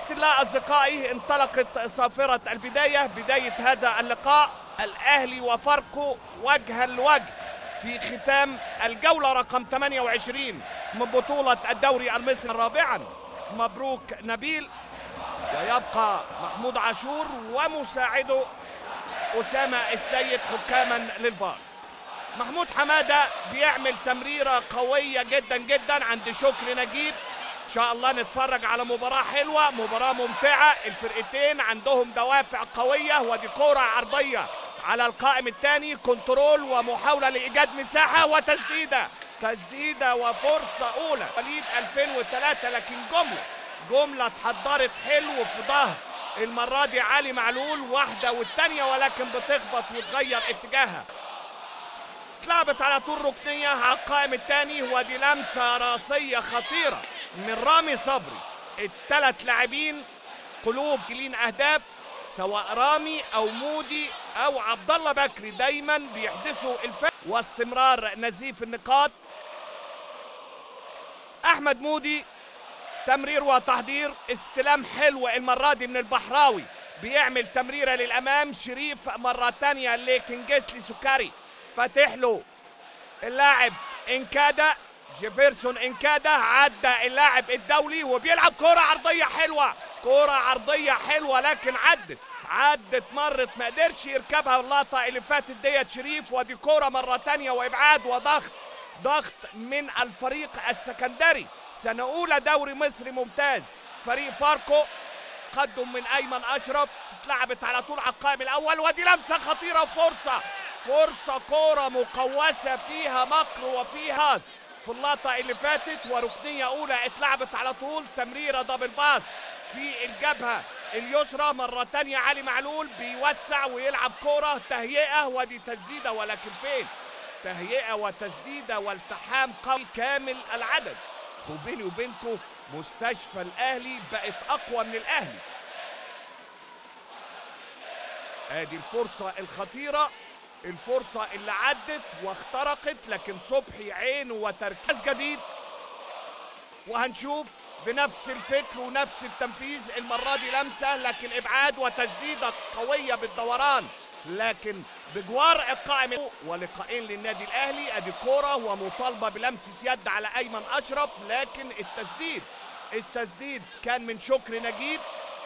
الله أصدقائي انطلقت صافرة البداية بداية هذا اللقاء الأهلي وفاركو وجها لوجه في ختام الجولة رقم 28 من بطولة الدوري المصري رابعا مبروك نبيل ويبقى محمود عاشور ومساعده أسامة السيد حكاما للفار محمود حمادة بيعمل تمريرة قوية جدا جدا عند شكري نجيب ان شاء الله نتفرج على مباراة حلوة مباراة ممتعة الفرقتين عندهم دوافع قوية ودي كورة عرضية على القائم الثاني كنترول ومحاولة لإيجاد مساحة وتسديدة تسديدة وفرصة أولى وليد 2003 لكن جملة جملة اتحضرت حلو في ظهر المرة دي علي معلول واحدة والتانية ولكن بتخبط وتغير اتجاهها اتلعبت على طول ركنية على القائم الثاني ودي لمسة راسية خطيرة من رامي صبري الثلاث لاعبين قلوب جيلين اهداف سواء رامي او مودي او عبد الله بكري دايما بيحدثوا الفرق واستمرار نزيف النقاط احمد مودي تمرير وتحضير استلام حلو المره دي من البحراوي بيعمل تمريره للامام شريف مره تانية لكنجسلي سكري فاتح له اللاعب انكادا جيفرسون انكادا عدى اللاعب الدولي وبيلعب كرة عرضية حلوة كرة عرضية حلوة لكن عدت عدت مرت ما قدرش يركبها اللقطة اللي فاتت ديت شريف ودي كرة مرة تانية وإبعاد وضغط ضغط من الفريق السكندري سنة أولى دوري مصري ممتاز فريق فاركو قدم من أيمن أشرف اتلعبت على طول على القائم الأول ودي لمسة خطيرة وفرصة فرصة كرة مقوسة فيها مكر وفيها هاز في اللقطة اللي فاتت وركنية أولى اتلعبت على طول تمريرة دبل باس في الجبهة اليسرى مرة تانية علي معلول بيوسع ويلعب كرة تهيئة ودي تسديدة ولكن فين؟ تهيئة وتسديدة والتحام قوي كامل العدد وبيني وبينكم مستشفى الأهلي بقت أقوى من الأهلي ادي الفرصة الخطيرة الفرصة اللي عدت واخترقت لكن صبحي عينه وتركيز جديد وهنشوف بنفس الفكر ونفس التنفيذ المرة دي لمسة لكن إبعاد وتسديدة قوية بالدوران لكن بجوار القائم ولقاءين للنادي الأهلي أدي كورة ومطالبة بلمسة يد على أيمن أشرف لكن التسديد التسديد كان من شكري نجيب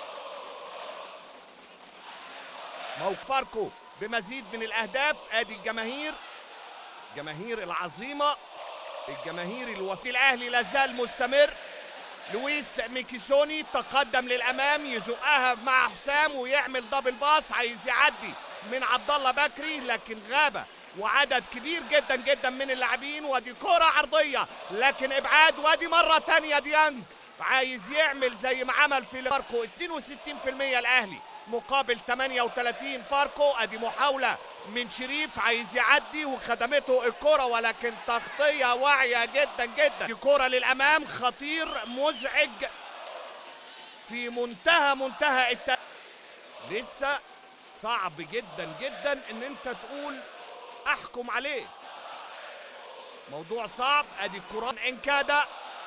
موقف فاركو بمزيد من الاهداف ادي الجماهير جماهير العظيمه الجماهير الوفي الاهلي لازال مستمر لويس ميكيسوني تقدم للامام يزقها مع حسام ويعمل دبل باص عايز يعدي من عبد الله بكري لكن غابه وعدد كبير جدا جدا من اللاعبين ودي كره عرضيه لكن ابعاد وادي مره ثانيه ديانج عايز يعمل زي ما عمل في فاركو 62% الاهلي مقابل 38 فاركو ادي محاوله من شريف عايز يعدي وخدمته الكره ولكن تغطيه واعيه جدا جدا دي كره للامام خطير مزعج في منتهى منتهى الت... لسه صعب جدا جدا ان انت تقول احكم عليه موضوع صعب ادي الكرة انكادا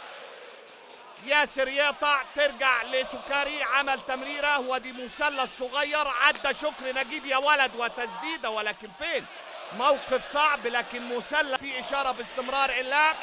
ياسر يقطع ترجع لسكري عمل تمريره ودي مثلث صغير عدى شكر نجيب يا ولد وتسديده ولكن فين موقف صعب لكن مثلث في اشاره باستمرار اللعب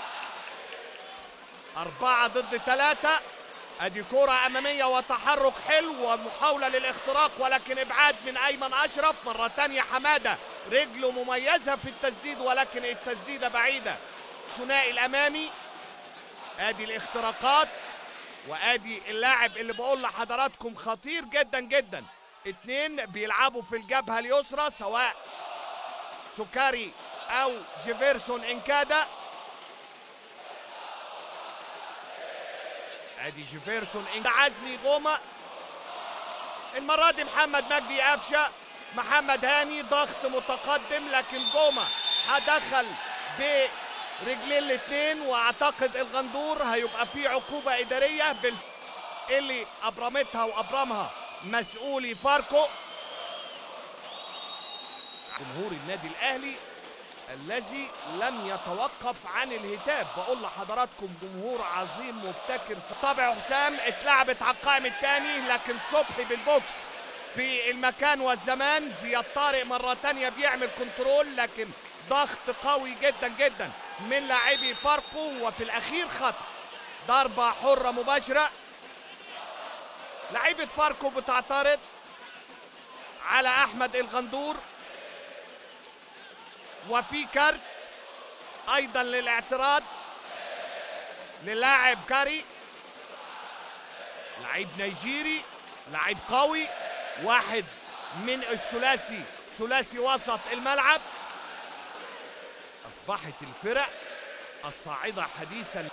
أربعة ضد ثلاثة أدي كرة أمامية وتحرك حلو ومحاولة للاختراق ولكن إبعاد من أيمن أشرف مرة تانية حمادة رجله مميزة في التسديد ولكن التسديدة بعيدة الثنائي الأمامي ادي الاختراقات وادي اللاعب اللي بقول لحضراتكم خطير جدا جدا اتنين بيلعبوا في الجبهه اليسرى سواء سكاري او جيفرسون انكادا ادي جيفرسون انكادا عزمي غوما المره دي محمد مجدي قفشه محمد هاني ضغط متقدم لكن جوما هدخل ب رجلين الاثنين واعتقد الغندور هيبقى فيه عقوبه اداريه بال اللي ابرمتها وابرمها مسؤولي فاركو جمهور النادي الاهلي الذي لم يتوقف عن الهتاف بقول لحضراتكم جمهور عظيم مبتكر في طابع حسام اتلعبت على القائم الثاني لكن صبحي بالبوكس في المكان والزمان زياد طارق مرة تانية بيعمل كنترول لكن ضغط قوي جدا جدا من لاعبي فاركو وفي الأخير خطأ ضربة حرة مباشرة لعيبة فاركو بتعترض على أحمد الغندور وفي كارت أيضا للاعتراض للاعب كاري لعيب نيجيري لعيب قوي واحد من الثلاثي ثلاثي وسط الملعب أصبحت الفرق الصاعدة حديثا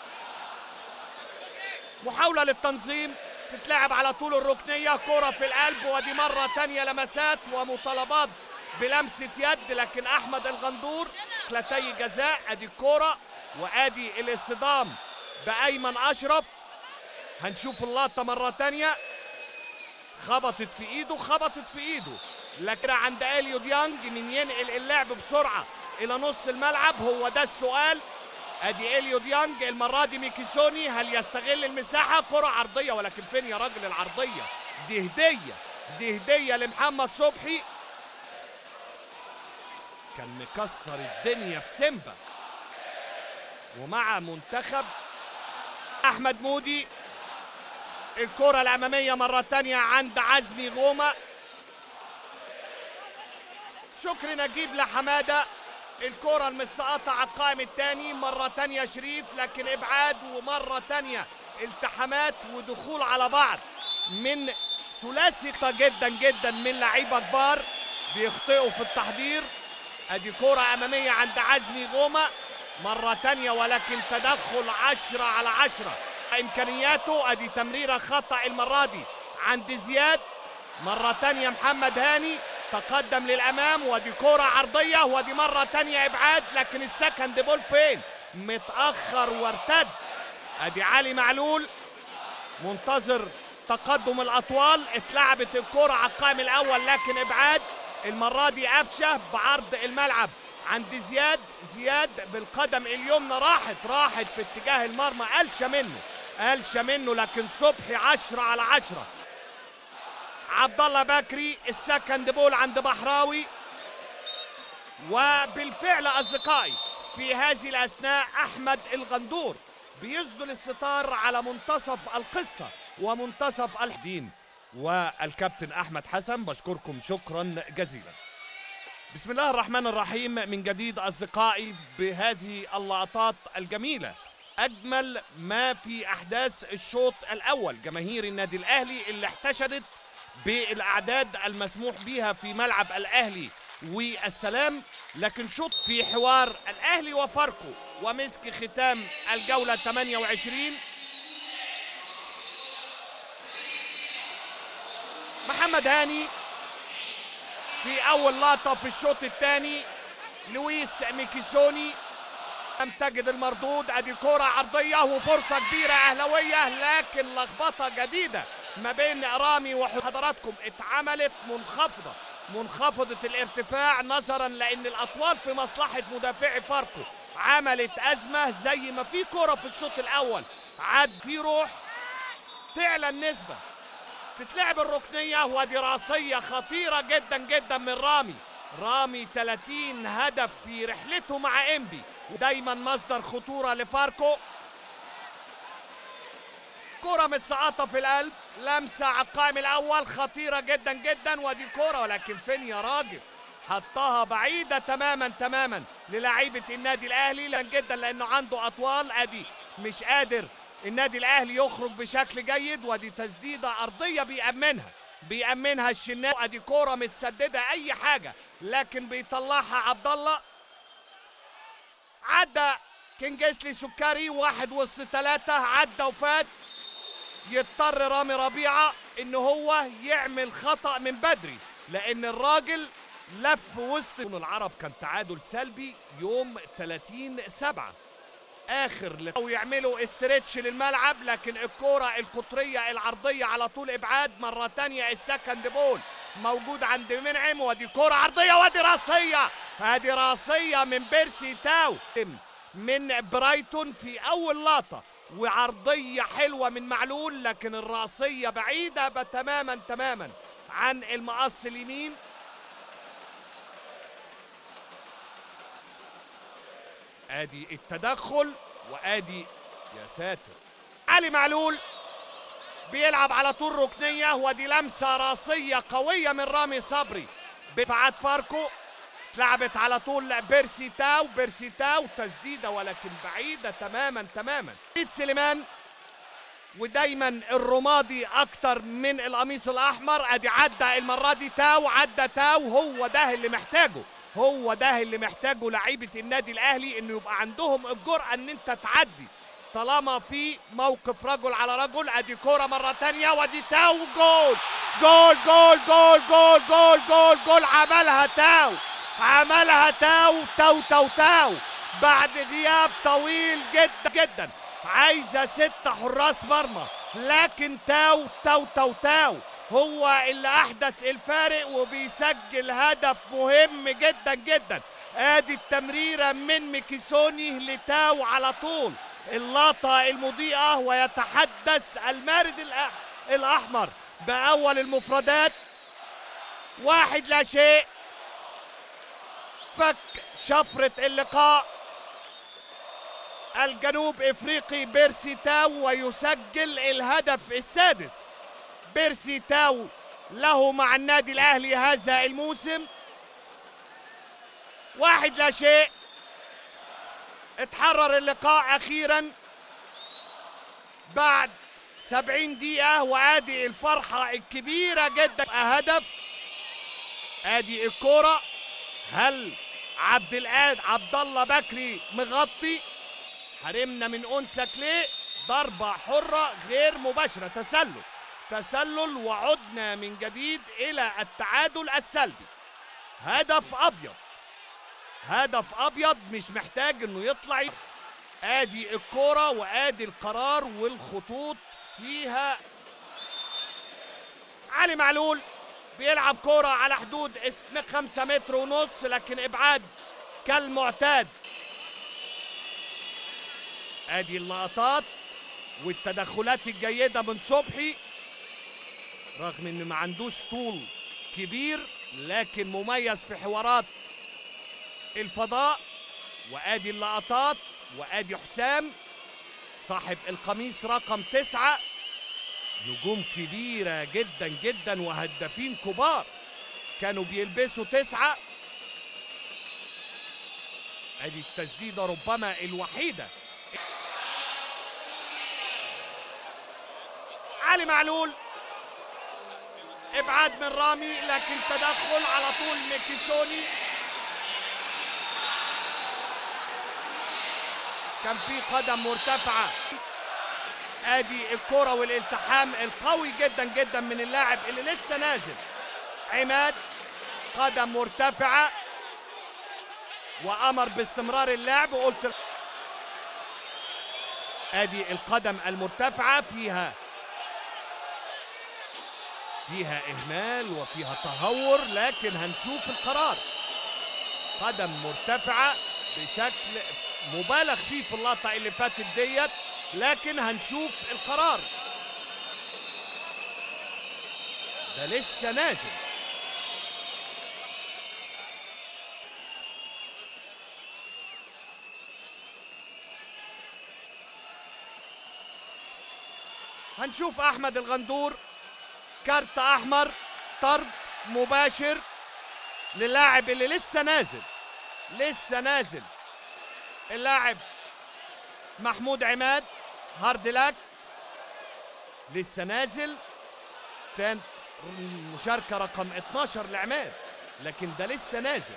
محاولة للتنظيم تتلعب على طول الركنية كرة في القلب ودي مرة تانية لمسات ومطالبات بلمسة يد لكن أحمد الغندور ثلاثي جزاء أدي الكرة وأدي الاصطدام بأيمن أشرف هنشوف اللقطة مرة تانية خبطت في ايده خبطت في ايده لكن عند اليو ديانج من ينقل اللعب بسرعه الى نص الملعب هو ده السؤال ادي اليو ديانج المره دي ميكيسوني هل يستغل المساحه كره عرضيه ولكن فين يا راجل العرضيه دي هديه دي هديه لمحمد صبحي كان مكسر الدنيا في سيمبا ومع منتخب احمد مودي الكرة الأمامية مرة تانية عند عزمي غومة شكري نجيب لحمادة الكرة المتسقطة على القائم الثاني مرة تانية شريف لكن إبعاد ومرة تانية التحامات ودخول على بعض من ثلاثي جدا جدا من لعيبة كبار بيخطئوا في التحضير ادي كرة أمامية عند عزمي غومة مرة تانية ولكن تدخل عشرة على عشرة امكانياته ادي تمريره خطا المره دي عند زياد مره تانية محمد هاني تقدم للامام ودي كره عرضيه ودي مره تانية ابعاد لكن السكند بول فين متاخر وارتد ادي علي معلول منتظر تقدم الاطوال اتلعبت الكره على القائم الاول لكن ابعاد المره دي قفشه بعرض الملعب عند زياد زياد بالقدم اليمنى راحت راحت في اتجاه المرمى قلشه منه قالشه منه لكن صبحي عشرة على عشرة عبد الله بكري السكند بول عند بحراوي وبالفعل اصدقائي في هذه الاثناء احمد الغندور بيسدل الستار على منتصف القصه ومنتصف الدين والكابتن احمد حسن بشكركم شكرا جزيلا بسم الله الرحمن الرحيم من جديد اصدقائي بهذه اللقطات الجميله اجمل ما في احداث الشوط الاول جماهير النادي الاهلي اللي احتشدت بالاعداد المسموح بها في ملعب الاهلي والسلام لكن شوط في حوار الاهلي وفاركو ومسك ختام الجوله 28 محمد هاني في اول لقطه في الشوط الثاني لويس ميكيسوني لم تجد المردود ادي كرة عرضية وفرصة كبيرة اهلاوية لكن لخبطة جديدة ما بين رامي وحضراتكم اتعملت منخفضة منخفضة الارتفاع نظرا لان الاطوال في مصلحة مدافعي فاركو عملت ازمة زي ما في كرة في الشوط الاول عد في روح تعلى النسبة تتلعب الركنية ودراسية خطيرة جدا جدا من رامي رامي 30 هدف في رحلته مع انبي ودايما مصدر خطورة لفاركو كرة متسقطة في القلب لمسة على القائم الأول خطيرة جدا جدا ودي كرة ولكن فين يا راجل حطها بعيدة تماما تماما للاعيبة النادي الأهلي لان جدا لأنه عنده أطوال أدي مش قادر النادي الأهلي يخرج بشكل جيد ودي تسديدة أرضية بيأمنها بيأمنها الشناوي ادي كوره متسدده اي حاجه لكن بيطلعها عبد الله عدى كينجسلي سكري واحد وسط ثلاثة عدى وفات يضطر رامي ربيعة ان هو يعمل خطأ من بدري لان الراجل لف وسط العرب كان تعادل سلبي يوم 30 سبعة اخر ويعملوا استرتش للملعب لكن الكرة القطرية العرضية على طول ابعاد مرة تانية السكند بول موجود عند منعم ودي كرة عرضية ودي راسية هذه راسيه من بيرسي تاو من برايتون في اول لقطه وعرضيه حلوه من معلول لكن الراسيه بعيده تماما تماما عن المقص اليمين ادي التدخل وادي يا ساتر علي معلول بيلعب على طول ركنيه ودي لمسه راسيه قويه من رامي صبري بدفعات فاركو اتلعبت على طول بيرسي تاو بيرسي تاو تسديده ولكن بعيده تماما تماما سليمان ودايما الرمادي اكتر من القميص الاحمر ادي عدى المره دي تاو عدى تاو هو ده اللي محتاجه هو ده اللي محتاجه لعيبه النادي الاهلي انه يبقى عندهم الجرأه ان انت تعدي طالما في موقف رجل على رجل ادي كوره مره ثانيه ودي تاو جول جول جول جول جول جول جول جول عملها تاو عملها تاو تاو تاو تاو بعد غياب طويل جدا جدا عايزه ست حراس مرمى لكن تاو تاو تاو تاو هو اللي احدث الفارق وبيسجل هدف مهم جدا جدا ادي التمريره من ميكيسوني لتاو على طول اللقطه المضيئه ويتحدث المارد الاحمر باول المفردات واحد لا شيء فك شفره اللقاء الجنوب افريقي بيرسي تاو ويسجل الهدف السادس بيرسي تاو له مع النادي الاهلي هذا الموسم واحد لا شيء اتحرر اللقاء اخيرا بعد سبعين دقيقة وادي الفرحة الكبيرة جدا هدف ادي الكرة هل عبد القاد عبد الله بكري مغطي حرمنا من انسك ليه ضربة حرة غير مباشرة تسلل تسلل وعدنا من جديد الى التعادل السلبي هدف ابيض هدف ابيض مش محتاج انه يطلع ادي الكرة وادي القرار والخطوط فيها علي معلول بيلعب كرة على حدود خمسة متر ونص لكن ابعاد كالمعتاد ادي اللقطات والتدخلات الجيدة من صبحي رغم ان ما عندوش طول كبير لكن مميز في حوارات الفضاء وادي اللقطات وادي حسام صاحب القميص رقم تسعة نجوم كبيرة جدا جدا وهدافين كبار كانوا بيلبسوا تسعة ادي التسديدة ربما الوحيدة علي معلول ابعاد من رامي لكن تدخل على طول ميكيسوني كان في قدم مرتفعه ادي الكرة والالتحام القوي جدا جدا من اللاعب اللي لسه نازل عماد قدم مرتفعة وامر باستمرار اللعب وقلت ادي القدم المرتفعة فيها فيها اهمال وفيها تهور لكن هنشوف القرار قدم مرتفعة بشكل مبالغ فيه في اللقطة اللي فاتت ديت لكن هنشوف القرار ده لسه نازل هنشوف احمد الغندور كارت احمر طرد مباشر للاعب اللي لسه نازل لسه نازل اللاعب محمود عماد هارد لاك لسه نازل كان مشاركه رقم 12 لعماد لكن ده لسه نازل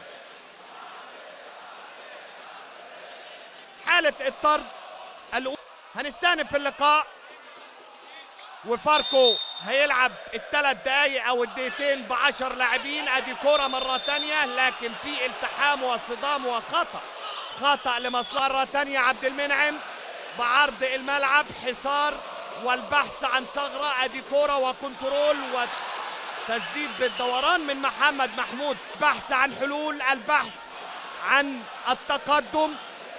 حاله الطرد الأولى هنستأنف اللقاء وفاركو هيلعب الثلاث دقايق او الدقيقتين ب 10 لاعبين ادي كوره مره ثانيه لكن في التحام وصدام وخطا خطا لمصلحه مره ثانيه عبد المنعم بعرض الملعب حصار والبحث عن ثغره ادي كوره وكنترول وتسديد بالدوران من محمد محمود بحث عن حلول البحث عن التقدم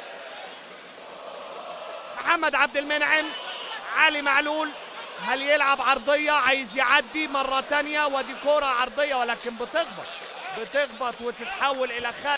محمد عبد المنعم علي معلول هل يلعب عرضية عايز يعدي مرة تانية ودي كرة عرضية ولكن بتخبط بتخبط وتتحول إلى خارج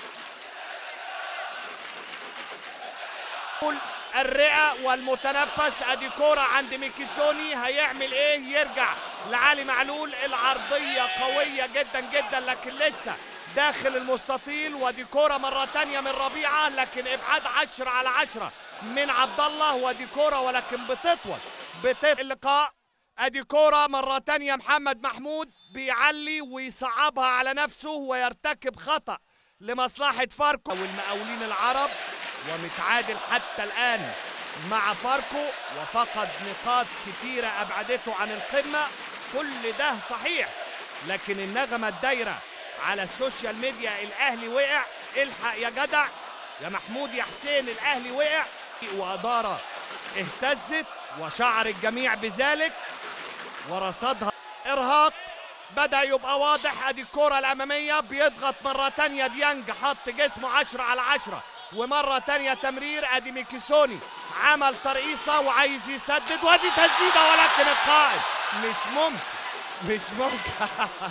الرئة والمتنفس ادي كرة عند ميكيسوني هيعمل ايه يرجع لعلي معلول العرضية قوية جدا جدا لكن لسه داخل المستطيل ودي كرة مرة تانية من ربيعة لكن ابعاد عشرة على عشرة من عبد الله ودي كرة ولكن بتطول بتطول اللقاء ادي كرة مرة تانية محمد محمود بيعلي ويصعبها على نفسه ويرتكب خطأ لمصلحة فاركو والمقاولين العرب ومتعادل حتى الآن مع فاركو وفقد نقاط كتيرة أبعدته عن القمة كل ده صحيح لكن النغمة الدايرة على السوشيال ميديا الأهلي وقع الحق يا جدع يا محمود يا حسين الأهلي وقع وأدارة اهتزت وشعر الجميع بذلك ورصدها إرهاق بدأ يبقى واضح ادي الكرة الأمامية بيضغط مرة تانية ديانج حط جسمه عشرة على عشرة ومرة تانية تمرير ادي ميكيسوني عمل ترقيصة وعايز يسدد وادي تسديدة ولكن القائد مش ممكن مش ممكن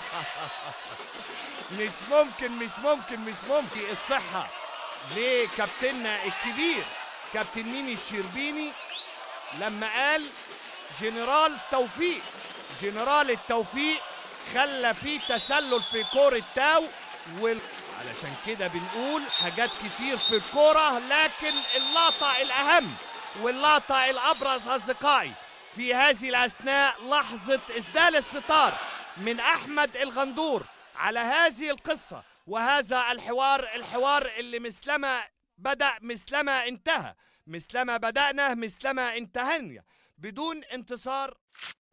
مش ممكن مش ممكن مش ممكن الصحة لكابتننا الكبير كابتن ميمي الشربيني لما قال جنرال توفيق جنرال التوفيق خلى في تسلل في كورة تاو وال... علشان كده بنقول حاجات كتير في الكورة لكن اللقطة الأهم واللقطة الأبرز أصدقائي في هذه الأثناء لحظة إسدال الستار من أحمد الغندور على هذه القصة وهذا الحوار الحوار اللي مثلما بدأ مثلما انتهى مثلما بدأنا مثلما انتهينا بدون انتصار